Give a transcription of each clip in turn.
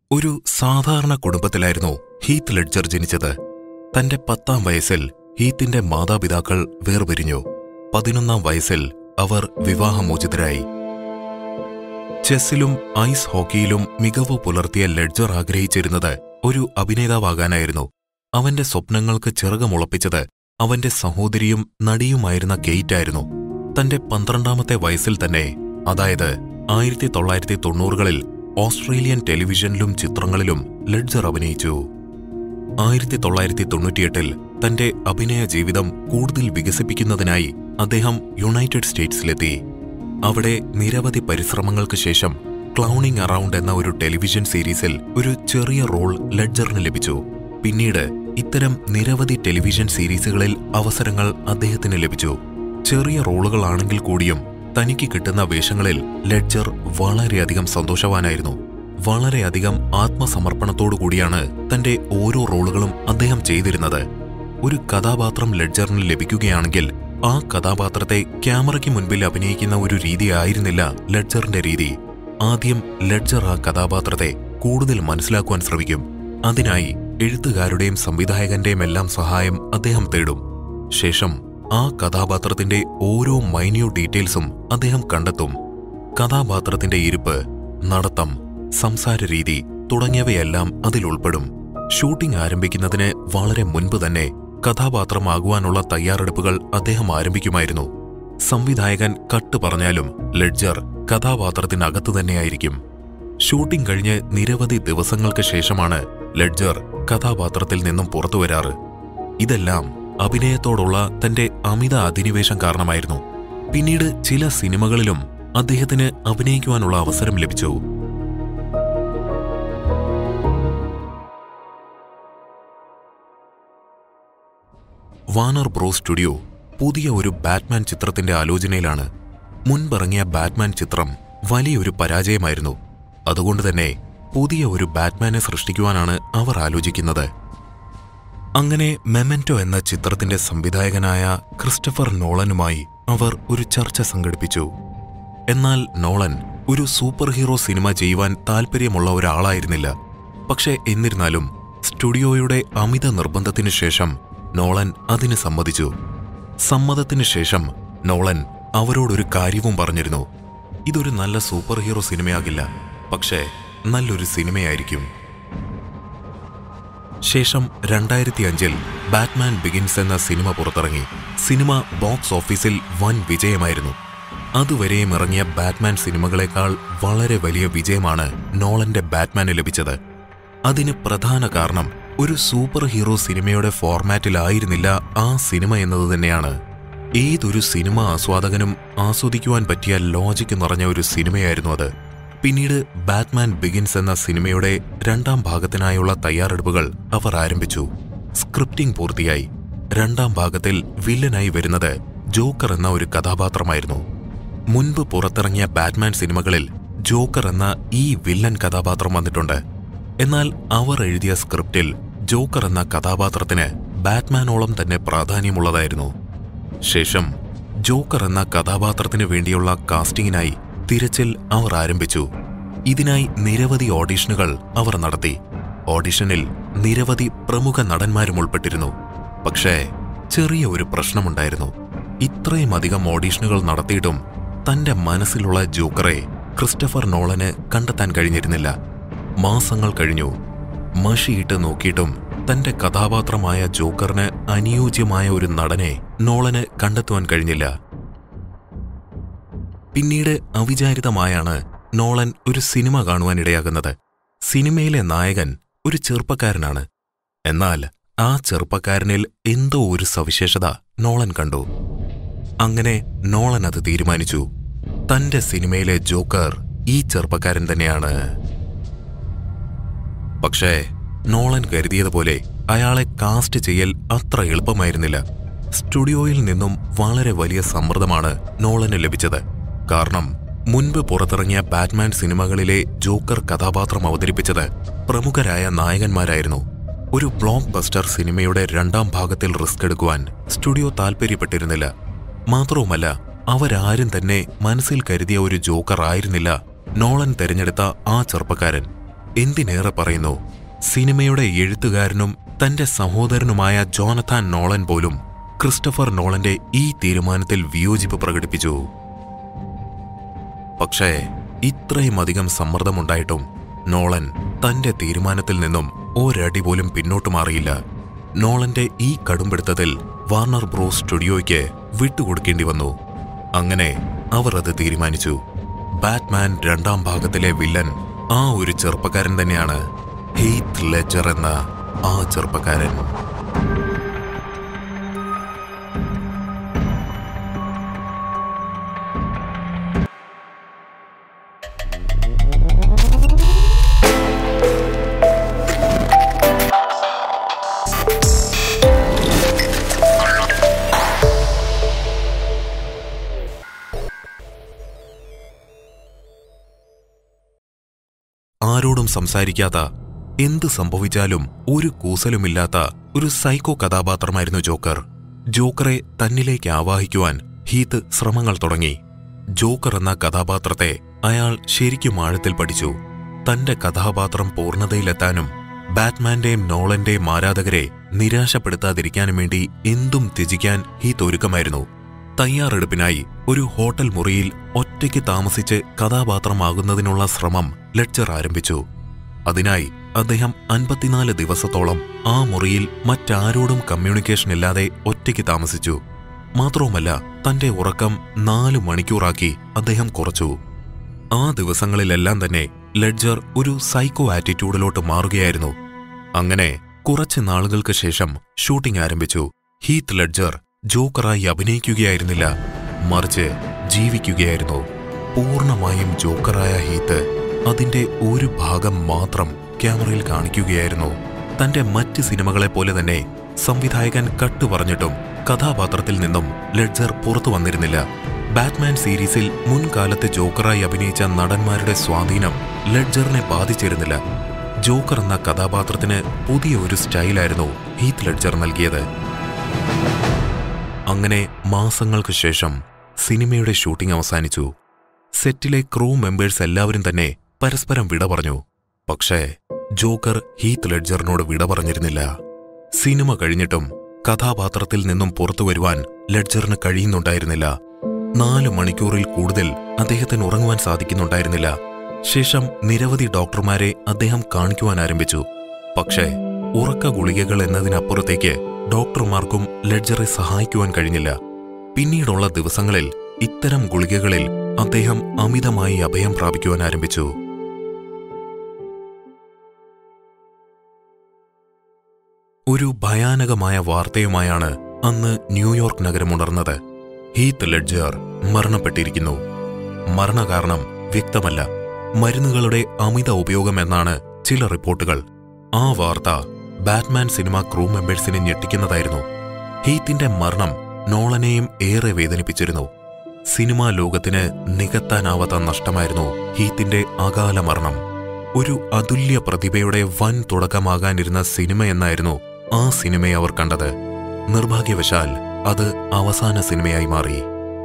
ഒരു സാധാരണ കുടുംബത്തിലായിരുന്നു Heath ledger ജനിച്ചത് തന്റെ പത്താം വയസ്സിൽ ഹീത്തിന്റെ മാതാപിതാക്കൾ വേർപിരിഞ്ഞു പതിനൊന്നാം വയസ്സിൽ അവർ വിവാഹമോചിതരായി ചെസ്സിലും ഐസ് ഹോക്കിയിലും മികവ് പുലർത്തിയ ലെഡ്ജർ ആഗ്രഹിച്ചിരുന്നത് ഒരു അഭിനേതാവാകാനായിരുന്നു അവന്റെ സ്വപ്നങ്ങൾക്ക് ചിറകമുളപ്പിച്ചത് അവന്റെ സഹോദരിയും നടിയുമായിരുന്ന കെയ്റ്റായിരുന്നു തന്റെ പന്ത്രണ്ടാമത്തെ വയസ്സിൽ തന്നെ അതായത് ആയിരത്തി തൊള്ളായിരത്തി തൊണ്ണൂറുകളിൽ ഓസ്ട്രേലിയൻ ടെലിവിഷനിലും ചിത്രങ്ങളിലും ലെഡ്ജർ അഭിനയിച്ചു ആയിരത്തി തൊള്ളായിരത്തി തൊണ്ണൂറ്റിയെട്ടിൽ തന്റെ അഭിനയ ജീവിതം കൂടുതൽ വികസിപ്പിക്കുന്നതിനായി അദ്ദേഹം യുണൈറ്റഡ് സ്റ്റേറ്റ്സിലെത്തി അവിടെ നിരവധി പരിശ്രമങ്ങൾക്ക് ശേഷം ക്ലൗണിംഗ് അറൌണ്ട് എന്ന ഒരു ടെലിവിഷൻ സീരീസിൽ ഒരു ചെറിയ റോൾ ലെഡ്ജറിന് ലഭിച്ചു പിന്നീട് ഇത്തരം നിരവധി ടെലിവിഷൻ സീരീസുകളിൽ അവസരങ്ങൾ അദ്ദേഹത്തിന് ലഭിച്ചു ചെറിയ റോളുകളാണെങ്കിൽ കൂടിയും തനിക്ക് കിട്ടുന്ന വേഷങ്ങളിൽ ലെഡ്ജർ വളരെയധികം സന്തോഷവാനായിരുന്നു വളരെയധികം ആത്മസമർപ്പണത്തോടു കൂടിയാണ് തന്റെ ഓരോ റോളുകളും അദ്ദേഹം ചെയ്തിരുന്നത് ഒരു കഥാപാത്രം ലെഡ്ജറിന് ലഭിക്കുകയാണെങ്കിൽ ആ കഥാപാത്രത്തെ ക്യാമറയ്ക്ക് മുൻപിൽ അഭിനയിക്കുന്ന ഒരു രീതിയായിരുന്നില്ല ലെഡ്ജറിന്റെ രീതി ആദ്യം ലെഡ്ജർ ആ കഥാപാത്രത്തെ കൂടുതൽ മനസ്സിലാക്കുവാൻ ശ്രമിക്കും അതിനായി എഴുത്തുകാരുടെയും സംവിധായകന്റെയും എല്ലാം സഹായം അദ്ദേഹം തേടും ശേഷം ആ കഥാപാത്രത്തിന്റെ ഓരോ മൈന്യൂട്ട് ഡീറ്റെയിൽസും അദ്ദേഹം കണ്ടെത്തും കഥാപാത്രത്തിന്റെ ഇരിപ്പ് നടത്തം സംസാര രീതി തുടങ്ങിയവയെല്ലാം അതിൽ ഉൾപ്പെടും ഷൂട്ടിംഗ് ആരംഭിക്കുന്നതിന് വളരെ മുൻപ് തന്നെ കഥാപാത്രമാകുവാനുള്ള തയ്യാറെടുപ്പുകൾ അദ്ദേഹം ആരംഭിക്കുമായിരുന്നു സംവിധായകൻ കട്ട് പറഞ്ഞാലും ലെഡ്ജർ കഥാപാത്രത്തിനകത്തു തന്നെയായിരിക്കും ഷൂട്ടിംഗ് കഴിഞ്ഞ് നിരവധി ദിവസങ്ങൾക്ക് ശേഷമാണ് ലെഡ്ജർ കഥാപാത്രത്തിൽ നിന്നും പുറത്തുവരാറ് ഇതെല്ലാം അഭിനയത്തോടുള്ള തന്റെ അമിത അധിനിവേശം കാരണമായിരുന്നു പിന്നീട് ചില സിനിമകളിലും അദ്ദേഹത്തിന് അഭിനയിക്കുവാനുള്ള അവസരം ലഭിച്ചു വാനർ ബ്രോ സ്റ്റുഡിയോ പുതിയ ഒരു ബാറ്റ്മാൻ ചിത്രത്തിന്റെ ആലോചനയിലാണ് മുൻപിറങ്ങിയ ബാറ്റ്മാൻ ചിത്രം വലിയൊരു പരാജയമായിരുന്നു അതുകൊണ്ട് തന്നെ പുതിയ ഒരു ബാറ്റ്മാനെ സൃഷ്ടിക്കുവാനാണ് അവർ ആലോചിക്കുന്നത് അങ്ങനെ മെമെന്റോ എന്ന ചിത്രത്തിന്റെ സംവിധായകനായ ക്രിസ്റ്റഫർ നോളനുമായി അവർ ഒരു ചർച്ച സംഘടിപ്പിച്ചു എന്നാൽ നോളൻ ഒരു സൂപ്പർ ഹീറോ സിനിമ ചെയ്യുവാൻ താൽപ്പര്യമുള്ള ഒരാളായിരുന്നില്ല പക്ഷേ എന്നിരുന്നാലും സ്റ്റുഡിയോയുടെ അമിത നിർബന്ധത്തിനു ശേഷം നോളൻ അതിന് സമ്മതിച്ചു സമ്മതത്തിനു ശേഷം നോളൻ അവരോടൊരു കാര്യവും പറഞ്ഞിരുന്നു ഇതൊരു നല്ല സൂപ്പർ ഹീറോ സിനിമയാകില്ല പക്ഷേ നല്ലൊരു സിനിമയായിരിക്കും ശേഷം രണ്ടായിരത്തി അഞ്ചിൽ ബാറ്റ്മാൻ ബിഗിൻസ് എന്ന സിനിമ പുറത്തിറങ്ങി സിനിമ ബോക്സ് ഓഫീസിൽ വൻ വിജയമായിരുന്നു അതുവരെയും ഇറങ്ങിയ ബാറ്റ്മാൻ സിനിമകളെക്കാൾ വളരെ വലിയ വിജയമാണ് നോളന്റെ ബാറ്റ്മാന് ലഭിച്ചത് അതിന് പ്രധാന കാരണം ഒരു സൂപ്പർ ഹീറോ സിനിമയുടെ ഫോർമാറ്റിലായിരുന്നില്ല ആ സിനിമ എന്നത് തന്നെയാണ് ഏതൊരു സിനിമ ആസ്വാദകനും ആസ്വദിക്കുവാൻ പറ്റിയ ലോജിക്ക് നിറഞ്ഞ ഒരു സിനിമയായിരുന്നു അത് പിന്നീട് ബാറ്റ്മാൻ ബിഗിൻസ് എന്ന സിനിമയുടെ രണ്ടാം ഭാഗത്തിനായുള്ള തയ്യാറെടുപ്പുകൾ അവർ ആരംഭിച്ചു സ്ക്രിപ്റ്റിംഗ് പൂർത്തിയായി രണ്ടാം ഭാഗത്തിൽ വില്ലനായി വരുന്നത് ജോക്കർ എന്ന ഒരു കഥാപാത്രമായിരുന്നു മുൻപ് പുറത്തിറങ്ങിയ ബാറ്റ്മാൻ സിനിമകളിൽ ജോക്കർ എന്ന ഈ വില്ലൻ കഥാപാത്രം വന്നിട്ടുണ്ട് എന്നാൽ അവർ എഴുതിയ സ്ക്രിപ്റ്റിൽ ജോക്കർ എന്ന കഥാപാത്രത്തിന് ബാറ്റ്മാനോളം തന്നെ പ്രാധാന്യമുള്ളതായിരുന്നു ശേഷം ജോക്കർ എന്ന കഥാപാത്രത്തിന് വേണ്ടിയുള്ള കാസ്റ്റിംഗിനായി തിരച്ചിൽ അവർ ആരംഭിച്ചു ഇതിനായി നിരവധി ഓഡിഷനുകൾ അവർ നടത്തി ഓഡിഷനിൽ നിരവധി പ്രമുഖ നടന്മാരും ഉൾപ്പെട്ടിരുന്നു പക്ഷേ ചെറിയ ഒരു പ്രശ്നമുണ്ടായിരുന്നു ഇത്രയും അധികം ഓഡിഷനുകൾ നടത്തിയിട്ടും തന്റെ മനസ്സിലുള്ള ജോക്കറെ ക്രിസ്റ്റഫർ നോളന് കണ്ടെത്താൻ കഴിഞ്ഞിരുന്നില്ല മാസങ്ങൾ കഴിഞ്ഞു മഷിയിട്ട് നോക്കിയിട്ടും തന്റെ കഥാപാത്രമായ ജോക്കറിന് അനുയോജ്യമായ ഒരു നടനെ നോളന് കണ്ടെത്തുവാൻ കഴിഞ്ഞില്ല പിന്നീട് അവിചാരിതമായാണ് നോളൻ ഒരു സിനിമ കാണുവാനിടയാകുന്നത് സിനിമയിലെ നായകൻ ഒരു ചെറുപ്പക്കാരനാണ് എന്നാൽ ആ ചെറുപ്പക്കാരനിൽ എന്തോ ഒരു സവിശേഷത നോളൻ കണ്ടു അങ്ങനെ നോളൻ അത് തീരുമാനിച്ചു തന്റെ സിനിമയിലെ ജോക്കർ ഈ ചെറുപ്പക്കാരൻ തന്നെയാണ് പക്ഷേ നോളൻ കരുതിയതുപോലെ അയാളെ കാസ്റ്റ് ചെയ്യൽ അത്ര എളുപ്പമായിരുന്നില്ല സ്റ്റുഡിയോയിൽ നിന്നും വളരെ വലിയ സമ്മർദ്ദമാണ് നോളന് ലഭിച്ചത് കാരണം മുൻപ് പുറത്തിറങ്ങിയ ബാറ്റ്മാൻ സിനിമകളിലെ ജോക്കർ കഥാപാത്രം അവതരിപ്പിച്ചത് പ്രമുഖരായ നായകന്മാരായിരുന്നു ഒരു ബ്ലോക്ക് ബസ്റ്റർ സിനിമയുടെ രണ്ടാം ഭാഗത്തിൽ റിസ്ക് എടുക്കുവാൻ സ്റ്റുഡിയോ താൽപ്പര്യപ്പെട്ടിരുന്നില്ല മാത്രവുമല്ല അവരാരും തന്നെ മനസ്സിൽ കരുതിയ ഒരു ജോക്കർ ആയിരുന്നില്ല നോളൻ തെരഞ്ഞെടുത്ത ആ ചെറുപ്പക്കാരൻ എന്തിനേറെ പറയുന്നു സിനിമയുടെ എഴുത്തുകാരനും തന്റെ സഹോദരനുമായ ജോനഥാൻ നോളൻ പോലും ക്രിസ്റ്റഫർ നോളന്റെ ഈ തീരുമാനത്തിൽ വിയോജിപ്പ് പ്രകടിപ്പിച്ചു പക്ഷേ ഇത്രയും അധികം സമ്മർദ്ദമുണ്ടായിട്ടും നോളൻ തന്റെ തീരുമാനത്തിൽ നിന്നും ഒരടി പോലും പിന്നോട്ട് മാറിയില്ല നോളന്റെ ഈ കടുംപിടുത്തത്തിൽ വാർണർ ബ്രോസ് സ്റ്റുഡിയോയ്ക്ക് വിട്ടുകൊടുക്കേണ്ടി വന്നു അങ്ങനെ അവർ അത് തീരുമാനിച്ചു ബാറ്റ്മാൻ രണ്ടാം ഭാഗത്തിലെ വില്ലൻ ആ ഒരു ചെറുപ്പക്കാരൻ തന്നെയാണ് ഹെയ്ത്ത് ലെജർ എന്ന ആ ചെറുപ്പക്കാരൻ ആരോടും സംസാരിക്കാത്ത എന്ത് സംഭവിച്ചാലും ഒരു കൂസലുമില്ലാത്ത ഒരു സൈക്കോ കഥാപാത്രമായിരുന്നു ജോക്കർ ജോക്കറെ തന്നിലേക്ക് ആവാഹിക്കുവാൻ ഹീത്ത് ശ്രമങ്ങൾ തുടങ്ങി ജോക്കർ എന്ന കഥാപാത്രത്തെ അയാൾ ശരിക്കും ആഴത്തിൽ പഠിച്ചു തന്റെ കഥാപാത്രം പൂർണ്ണതയിലെത്താനും ബാറ്റ്മാന്റെയും നോളന്റെയും ആരാധകരെ നിരാശപ്പെടുത്താതിരിക്കാനും വേണ്ടി എന്തും ത്യജിക്കാൻ ഹീത്ത് ഒരുക്കമായിരുന്നു തയ്യാറെടുപ്പിനായി ഒരു ഹോട്ടൽ മുറിയിൽ ഒറ്റയ്ക്ക് താമസിച്ച് കഥാപാത്രമാകുന്നതിനുള്ള ശ്രമം ലെഡ്ജർ ആരംഭിച്ചു അതിനായി അദ്ദേഹം അൻപത്തിനാല് ദിവസത്തോളം ആ മുറിയിൽ മറ്റാരോടും കമ്മ്യൂണിക്കേഷൻ ഇല്ലാതെ ഒറ്റയ്ക്ക് താമസിച്ചു മാത്രവുമല്ല തന്റെ ഉറക്കം നാല് മണിക്കൂറാക്കി അദ്ദേഹം കുറച്ചു ആ ദിവസങ്ങളിലെല്ലാം തന്നെ ലെഡ്ജർ ഒരു സൈക്കോ ആറ്റിറ്റ്യൂഡിലോട്ട് മാറുകയായിരുന്നു അങ്ങനെ കുറച്ച് നാളുകൾക്ക് ശേഷം ഷൂട്ടിംഗ് ആരംഭിച്ചു ഹീത്ത് ലെഡ്ജർ ജോക്കറായി അഭിനയിക്കുകയായിരുന്നില്ല മറിച്ച് ജീവിക്കുകയായിരുന്നു പൂർണ്ണമായും ജോക്കറായ ഹീത്ത് അതിന്റെ ഒരു ഭാഗം മാത്രം ക്യാമറയിൽ കാണിക്കുകയായിരുന്നു തന്റെ മറ്റ് സിനിമകളെ പോലെ തന്നെ സംവിധായകൻ കട്ടു പറഞ്ഞിട്ടും കഥാപാത്രത്തിൽ നിന്നും ലെഡ്ജർ പുറത്തു വന്നിരുന്നില്ല ബാറ്റ്മാൻ സീരീസിൽ മുൻകാലത്ത് ജോക്കറായി അഭിനയിച്ച നടന്മാരുടെ സ്വാധീനം ലെഡ്ജറിനെ ബാധിച്ചിരുന്നില്ല ജോക്കർ എന്ന കഥാപാത്രത്തിന് പുതിയ ഒരു സ്റ്റൈലായിരുന്നു ഹീത്ത് ലെഡ്ജർ നൽകിയത് അങ്ങനെ മാസങ്ങൾക്ക് ശേഷം സിനിമയുടെ ഷൂട്ടിംഗ് അവസാനിച്ചു സെറ്റിലെ ക്രൂ മെമ്പേഴ്സ് എല്ലാവരും തന്നെ പരസ്പരം വിട പറഞ്ഞു പക്ഷേ ജോക്കർ ഹീത്ത് ലെഡ്ജറിനോട് വിട പറഞ്ഞിരുന്നില്ല സിനിമ കഴിഞ്ഞിട്ടും കഥാപാത്രത്തിൽ നിന്നും പുറത്തു വരുവാൻ ലെഡ്ജറിന് കഴിയുന്നുണ്ടായിരുന്നില്ല നാല് മണിക്കൂറിൽ കൂടുതൽ അദ്ദേഹത്തിന് ഉറങ്ങുവാൻ സാധിക്കുന്നുണ്ടായിരുന്നില്ല ശേഷം നിരവധി ഡോക്ടർമാരെ അദ്ദേഹം കാണിക്കുവാൻ ആരംഭിച്ചു പക്ഷേ ഉറക്ക ഗുളികകൾ എന്നതിനപ്പുറത്തേക്ക് ഡോക്ടർമാർക്കും ലെഡ്ജറെ സഹായിക്കുവാൻ കഴിഞ്ഞില്ല പിന്നീടുള്ള ദിവസങ്ങളിൽ ഇത്തരം ഗുളികകളിൽ അദ്ദേഹം അമിതമായി അഭയം പ്രാപിക്കുവാൻ ആരംഭിച്ചു ഒരു ഭയാനകമായ വാർത്തയുമായാണ് അന്ന് ന്യൂയോർക്ക് നഗരം ഉണർന്നത് ഹീത്ത് ലെഡ്ജർ മരണപ്പെട്ടിരിക്കുന്നു മരണകാരണം വ്യക്തമല്ല മരുന്നുകളുടെ അമിത ഉപയോഗം എന്നാണ് ചില റിപ്പോർട്ടുകൾ ആ വാർത്ത ബാറ്റ്മാൻ സിനിമ ക്രൂ മെമ്പേഴ്സിനെ ഞെട്ടിക്കുന്നതായിരുന്നു ഹീത്തിന്റെ മരണം നോളനെയും ഏറെ വേദനിപ്പിച്ചിരുന്നു സിനിമാ ലോകത്തിന് നികത്താനാവാത്ത നഷ്ടമായിരുന്നു ഹീത്തിന്റെ അകാല മരണം ഒരു അതുല്യ പ്രതിഭയുടെ വൻ തുടക്കമാകാനിരുന്ന സിനിമ എന്നായിരുന്നു ആ സിനിമയെ അവർ കണ്ടത് നിർഭാഗ്യവശാൽ അത് അവസാന സിനിമയായി മാറി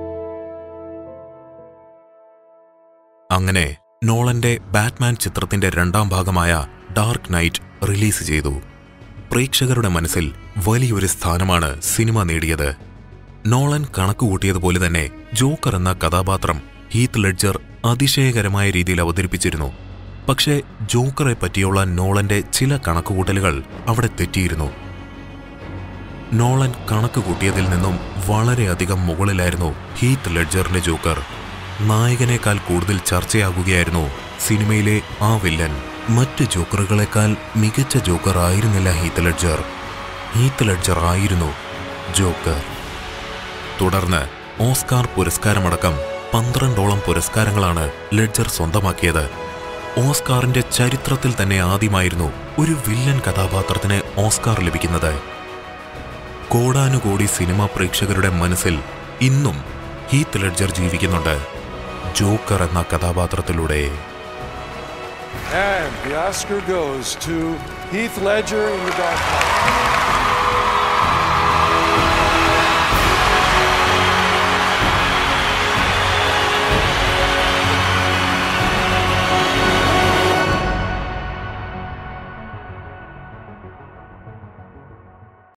അങ്ങനെ നോളന്റെ ബാറ്റ്മാൻ ചിത്രത്തിന്റെ രണ്ടാം ഭാഗമായ ഡാർക്ക് നൈറ്റ് റിലീസ് ചെയ്തു പ്രേക്ഷകരുടെ മനസ്സിൽ വലിയൊരു സ്ഥാനമാണ് സിനിമ നേടിയത് നോളൻ കണക്കുകൂട്ടിയതുപോലെ തന്നെ ജോക്കർ എന്ന കഥാപാത്രം ഹീത്ത് ലെഡ്ജർ അതിശയകരമായ രീതിയിൽ അവതരിപ്പിച്ചിരുന്നു പക്ഷേ ജോക്കറെ പറ്റിയുള്ള നോളന്റെ ചില കണക്കുകൂട്ടലുകൾ അവിടെ തെറ്റിയിരുന്നു നോളൻ കണക്കുകൂട്ടിയതിൽ നിന്നും വളരെയധികം മുകളിലായിരുന്നു ഹീത്ത് ലെഡ്ജറിന്റെ ജോക്കർ നായകനേക്കാൾ കൂടുതൽ ചർച്ചയാകുകയായിരുന്നു സിനിമയിലെ ആ വില്ലൻ മറ്റ് ജോക്കറുകളെക്കാൾ മികച്ച ജോക്കർ ആയിരുന്നില്ല ഹീത്ത് ലെഡ്ജർ ഹീത്ത് ലെഡ്ജർ ആയിരുന്നു ജോക്കർ തുടർന്ന് ഓസ്കാർ പുരസ്കാരമടക്കം പന്ത്രണ്ടോളം പുരസ്കാരങ്ങളാണ് ലെഡ്ജർ സ്വന്തമാക്കിയത് ഓസ്കാറിന്റെ ചരിത്രത്തിൽ തന്നെ ആദ്യമായിരുന്നു ഒരു വില്ലൻ കഥാപാത്രത്തിന് ഓസ്കാർ ലഭിക്കുന്നത് കോടാനുകോടി സിനിമാ പ്രേക്ഷകരുടെ മനസ്സിൽ ഇന്നും ഹീത്ത് ലെഡ്ജർ ജീവിക്കുന്നുണ്ട് ജോക്കർ എന്ന കഥാപാത്രത്തിലൂടെ And the Oscar goes to Heath Ledger in The Dark Knight.